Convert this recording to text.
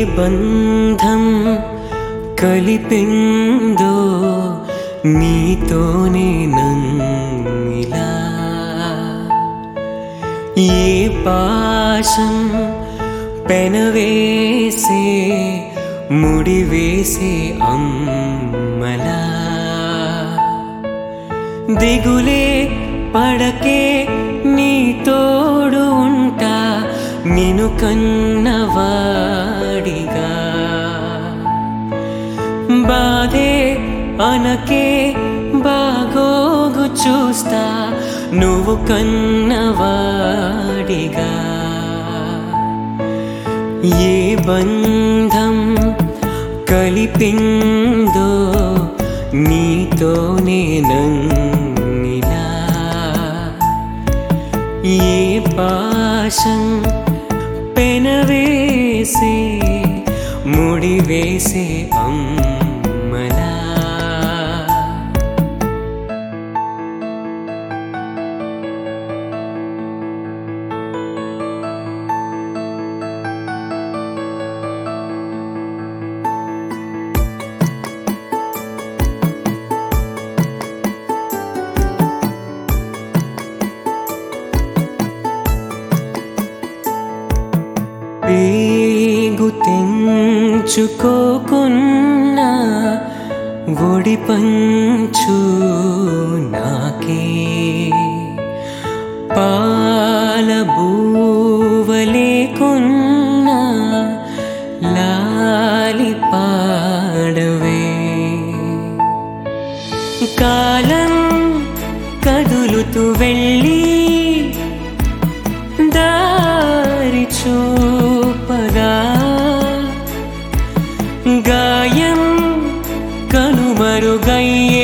బంధం కలిపిందో నీతోనే నన్నిలా ఏ పాశం పెనవేసే ముడివేసే అమ్మలా దిగులే పడకే నీ తోడు ఉంటా నిను కన్నవాడిగా బాధే అనకే బాగోగు చూస్తా నువ్వు కన్నవాడిగా ఏ బంధం కలిపిందో నీతోనే నన్నిలా ఏ పాశం పెనవేసే ముడివేసే అమ్మలా పేగు తెంచుకోకున్నా ఒడి పంచు నాకే పాల బూవలేకున్నా లాలి పాడవే కాలం కదులుతూ వెళ్ళి దారి చూపగా గాయం కనుమరుగయ్యే